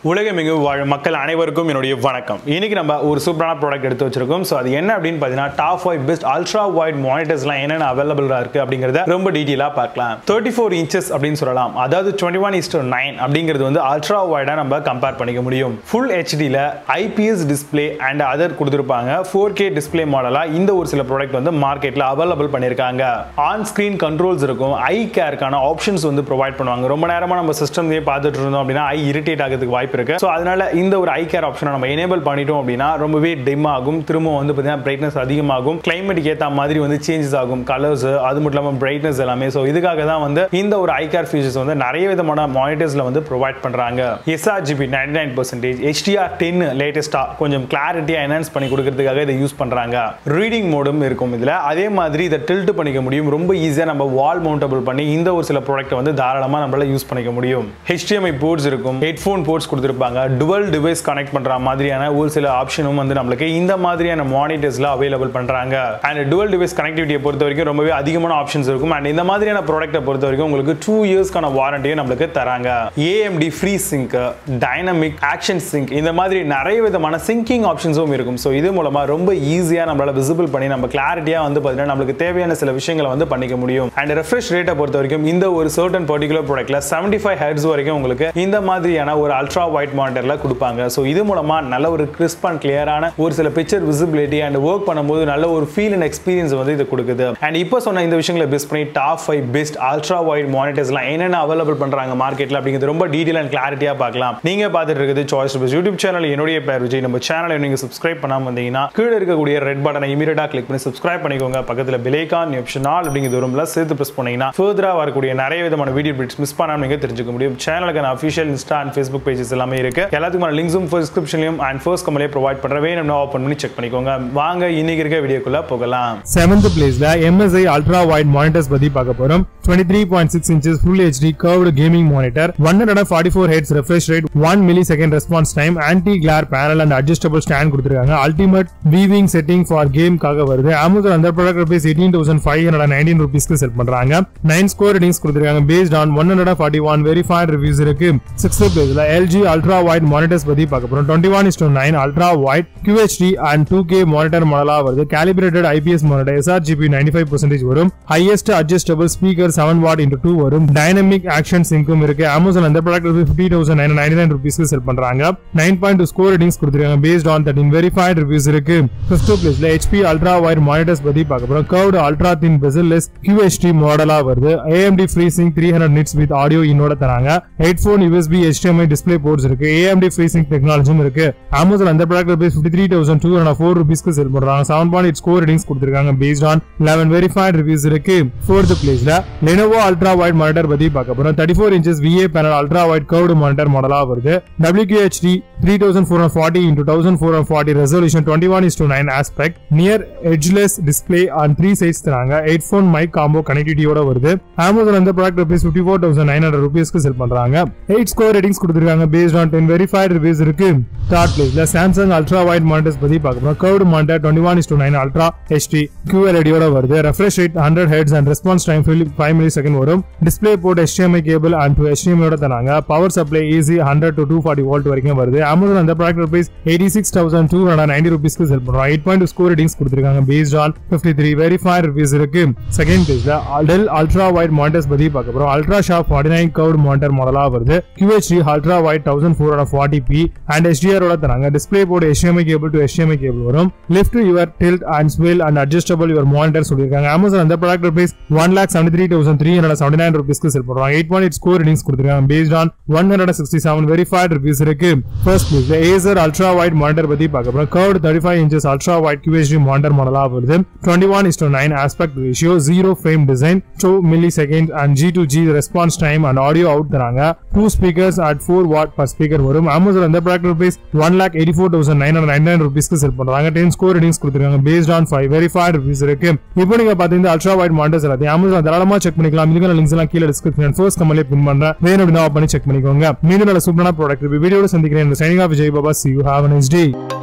உலகமெங்கும் வாழும் மக்கள் அனைவருக்கும் என்னுடைய வணக்கம் இன்னைக்கு நம்ம ஒரு சூப்பரான ப்ராடக்ட் எடுத்து வச்சிருக்கோம் ஸோ அது என்ன அப்படின்னு பார்த்தீங்கன்னா top five best ultra wide மானிட்டர்ஸ்லாம் என்னென்ன அவைலபிளாக இருக்கு அப்படிங்கிறத ரொம்ப டீட்டெயிலாக பார்க்கலாம் தேர்ட்டி ஃபோர் இன்ச்சஸ் அப்படின்னு சொல்லலாம் அதாவது டுவெண்ட்டி ஒன் இஸ்டோ நைன் அப்படிங்கிறது வந்து அல்ட்ரா வைடாக நம்ம கம்பேர் பண்ணிக்க முடியும் ஃபுல் ஹெச்டியில் ஐபிஎஸ் டிஸ்பிளே அண்ட் அதர் கொடுத்துருப்பாங்க ஃபோர் கே டிஸ்பிளே மாடலாக இந்த ஒரு சில ப்ராடக்ட் வந்து மார்க்கெட்டில் அவைலபிள் பண்ணியிருக்காங்க ஆன் ஸ்க்ரீன் கண்ட்ரோல்ஸ் இருக்கும் ஐ கேருக்கான ஆப்ஷன்ஸ் வந்து ப்ரொவைட் பண்ணுவாங்க ரொம்ப நேரமாக நம்ம சிஸ்டம்லேயே பார்த்துட்டு இருந்தோம் அப்படின்னா ஐ இரிட்டேட் ஆகிறதுக்கு வாய்ப்பு இருக்கு ஸோ அதனால இந்த ஒரு ஐ கேர் ஆப்ஷனை நம்ம எனேபிள் பண்ணிட்டோம் அப்படின்னா ரொம்பவே டிம் ஆகும் திரும்ப வந்து பார்த்தீங்கன்னா பிரைட்னஸ் அதிகமாகும் கிளைமேட்டுக்கு ஏற்ற மாதிரி வந்து சேஞ்சஸ் ஆகும் கலர்ஸ் அது மட்டும் இல்லாமல் பிரைட்னஸ் எல்லாமே ஸோ இதுக்காக தான் வந்து இந்த ஒரு ஐ கேர் ஃபீச்சர்ஸ் வந்து நிறைய விதமான மானிட்டர்ஸ்ல வந்து ப்ரொவைட் பண்றாங்க sRGB ninety nine percentage HDR ten லேட்டஸ்டா கொஞ்சம் கிளாரிட்டியா என்ஹான்ஸ் பண்ணி கொடுக்கறதுக்காக இதை யூஸ் பண்றாங்க ரீடிங் மோடும் இருக்கும் இதுல அதே மாதிரி இதை டில்ட் பண்ணிக்க முடியும் ரொம்ப ஈஸியா நம்ம வால் மவுண்டபிள் பண்ணி இந்த ஒரு சில ப்ராடக்ட் வந்து தாராளமா நம்மளால யூஸ் பண்ணிக்க முடியும் HDMI போர்ட்ஸ் இருக்கும் ஹெட்ஃபோன் போர்ட்ஸ் கொடுத்துருப்பாங்க டுவல் டிவைஸ் கனெக்ட் பண்ற மாதிரியான ஒரு சில ஆப்ஷனும் வந்து நம்மளுக்கு இந்த மாதிரியான மானிட்டர்ஸ்ல அவைலபிள் பண்றாங்க அண்ட் டுவல் டிவைஸ் கனெக்டிவிட்டியை பொறுத்த வரைக்கும் ரொம்பவே அதிகமான ஆப்ஷன்ஸ் இருக்கும் அண்ட் இந்த மாதிரியான ப்ராடக்ட்டை பொறுத்த வரைக்கும் உங்களுக்கு டூ இயர்ஸ்க்கான வாரண்டியும் நம்மளுக்கு தராங்க AMD free sync dynamic action sync இந்த மாதிரி நிறைய விதமான சிங்கிங் ஆப்ஷன்ஸும் இருக்கும் ஸோ இது மூலமா ரொம்ப ஈஸியாக நம்மளால விசிபிள் பண்ணி நம்ம கிளாரிட்டியா வந்து பார்த்தீங்கன்னா நம்மளுக்கு தேவையான சில விஷயங்களை வந்து பண்ணிக்க முடியும் அண்ட் ரெஃப்ரெஷ் ரேட்டை பொறுத்த வரைக்கும் இந்த ஒரு சர்டன் பர்டிகுலர் ப்ராடக்ட்ல செவன்டி ஃபைவ் ஹெட்ஸ் வரைக்கும் உங்களுக்கு இந்த மாதிரியான ஒரு அல்ட்ரா ஒயிட் மானிட்டர்ல கொடுப்பாங்க ஸோ இது மூலமா நல்ல ஒரு கிறிஸ்ப் அண்ட் கிளியரான ஒரு சில பிக்சர் விசிபிலிட்டி அண்ட் ஒர்க் பண்ணும்போது நல்ல ஒரு ஃபீல் அண்ட் எக்ஸ்பீரியன்ஸ் வந்து இது கொடுக்குது அண்ட் இப்போ சொன்ன இந்த விஷயங்களை பெஸ்ட் பண்ணி top five best ultra wide மானிட்டர்ஸ்லாம் என்னென்ன அவைலபிள் பண்றாங்க மார்க்கெட்ல அப்படிங்கிறது ரொம்ப டீட்டெயில் அண்ட் கிளாரிட்டியா பார்க்கலாம் நீங்க பார்த்துட்டு இருக்குது சாய்ஸ் பெஸ்ட் யூடியூப் சேனல் என்னுடைய பேர் விஜய் நம்ம சேனலை நீங்க சப்ஸ்கிரைப் பண்ணாம வந்தீங்கன்னா கீழே இருக்கக்கூடிய ரெட் பட்டனை இமீடியட்டா கிளிக் பண்ணி சப்ஸ்கிரைப் பண்ணிக்கோங்க பக்கத்துல பெலேகான் ஆப்ஷன் ஆல் அப்படிங்கிறது வரும்ல சேர்த்து பிரஸ் பண்ணீங்கன்னா ஃபர்தரா வரக்கூடிய நிறைய விதமான வீடியோ பிட்ஸ் மிஸ் பண்ணாம நீங்க தெரிஞ்சுக்க முடியும் சேனலுக்கான official Insta and Facebook pages எல்லாமே இருக்கு எல்லாத்துக்குமான லிங்க்ஸும் டிஸ்கிரிப்ஷன்லையும் அண்ட் ஃபர்ஸ்ட் கமலே ப்ரொவைட் பண்ற வேணும்னா ஓப்பன் பண்ணி செக் பண்ணிக்கோங்க வாங்க இன்னைக்கு இருக்க வீடியோக்குள்ள போகலாம் செவன்த் பிளேஸ்ல MSI அல்ட்ரா வைட் மானிட்டர்ஸ் பத்தி பார்க்க போறோம் 23.6 inches full HD curved gaming monitor 144 Hz refresh rate 1 millisecond response time anti glare panel and adjustable stand கொடுத்திருக்காங்க ultimate viewing setting for game காக வருது Amazon அந்த ப்ராடக்ட் rupees 18519 rupeesக்கு செல் பண்றாங்க 9 score ratings கொடுத்திருக்காங்க based on 141 verified reviews இருக்கு 6th பிளேஸ்ல LG ultra wide monitors பத்தி பார்க்க போறோம் 21:9 ultra wide QHD and 2K monitor மாடலா வருது calibrated IPS monitor sRGB 95% வரும் highest adjustable speaker 7 watt into 2 வரும் dynamic action syncum இருக்கு Amazon அந்த ப்ராடக்ட் ரூபீஸ் 50999 ரூபீஸ்க்கு செல் பண்றாங்க 9.2 ஸ்கோர் ரேட்டிங்ஸ் கொடுத்திருக்காங்க based on 13 verified reviews இருக்கு 5th பிளேஸ்ல HP ultra wide monitors பத்தி பார்க்க போறோம் curved ultra thin bezel-less QHD மாடலா வருது AMD FreeSync 300 nits with audio இன்னோட தராங்க headphone USB HDMI display ports இருக்கு AMD FreeSync டெக்னாலஜியும் இருக்கு Amazon அந்த ப்ராடக்ட் ரூபீஸ் 53204 ரூபீஸ்க்கு செல் பண்றாங்க 7.8 ஸ்கோர் ரேட்டிங்ஸ் கொடுத்திருக்காங்க based on 11 verified reviews இருக்கு 4th பிளேஸ்ல Lenovo ultra wide monitor பத்தி பார்க்க போறோம் 34 inches VA panel ultra wide curved monitor மாடலா வருது WQHD 3440 into 1440 resolution 21 is to 9 aspect near edgeless display and 3 sides தராங்க headphone mic combo கனெக்டிவிட்டியோட வருது Amazon அந்த ப்ராடக்ட் rupees 54900 ரூபீஸ்க்கு செல் பண்றாங்க 8 ஸ்கோர் ரேட்டிங்ஸ் கொடுத்திருக்காங்க based on 10 verified reviews இருக்கு third placeல Samsung ultra wide monitors பத்தி பார்க்க போறோம் curved monitor 21 is to 9 ultra HD QLED யோட வருது refresh rate 100 Hz and response time 5 millisecond வரும் display port HDMI cable and to HDMI யோட தராங்க power supply easy 100 to 240 volt வரைக்கும் வருது Amazon அந்த ப்ராடக்ட் rupees 86290 ரூபீஸ்க்கு செல் பண்றோம் 8.2 ஸ்கோர் ரேட்டிங்ஸ் கொடுத்திருக்காங்க based on 53 verified reviews இருக்கு செகண்ட் பேஜ்ல Dell ultra wide monitors பத்தி பார்க்க போறோம் ultra sharp 49 curved monitor மாடலா வருது QHD ultra wide 1440p and HDR ஓட தராங்க display port HDMI cable to HDMI cable வரும் lift your tilt and swivel and adjustable your monitor சொல்லிருக்காங்க Amazon அந்த ப்ராடக்ட் rupees 1,73,379 ரூபீஸ்க்கு செல் பண்றாங்க 8.8 ஸ்கோர் ரேட்டிங்ஸ் கொடுத்திருக்காங்க based on 167 verified reviews இருக்கு first பிளேஸ்ல Acer ultra wide monitor பத்தி பார்க்க போறோம் curved 35 inches ultra wide QHD monitor மாடலா வருது 21:9 aspect ratio 0 frame design 2 milliseconds and G2G response time and audio out தராங்க two speakers at 4 watt per speaker வரும் Amazon அந்த ப்ராடக்ட் rupees 1,84,999 ரூபீஸ்க்கு sell பண்றாங்க 10 ஸ்கோர் ரேட்டிங்ஸ் கொடுத்திருக்காங்க based on 5 verified reviews இருக்கு இப்போ நீங்க பாத்தீங்கன்னா அல்ட்ரா வைட் மானிட்டர்ஸ் எல்லாத்தையும் Amazon தாராளமா செக் பண்ணிக்கலாம் இதுக்கான லிங்க்ஸ் எல்லாம் கீழே டிஸ்கிரிப்ஷன் ஃபர்ஸ்ட் கமலே பின் பண்றேன் வேணும் அப்படின்னா பண்ணி செக் பண்ணிக்கோங்க மீண்டும் நல்ல சூப்பரான ப்ராடக்ட் வீடியோட சந்திக்கிறேன் signing off Vijay Baba see you have a nice day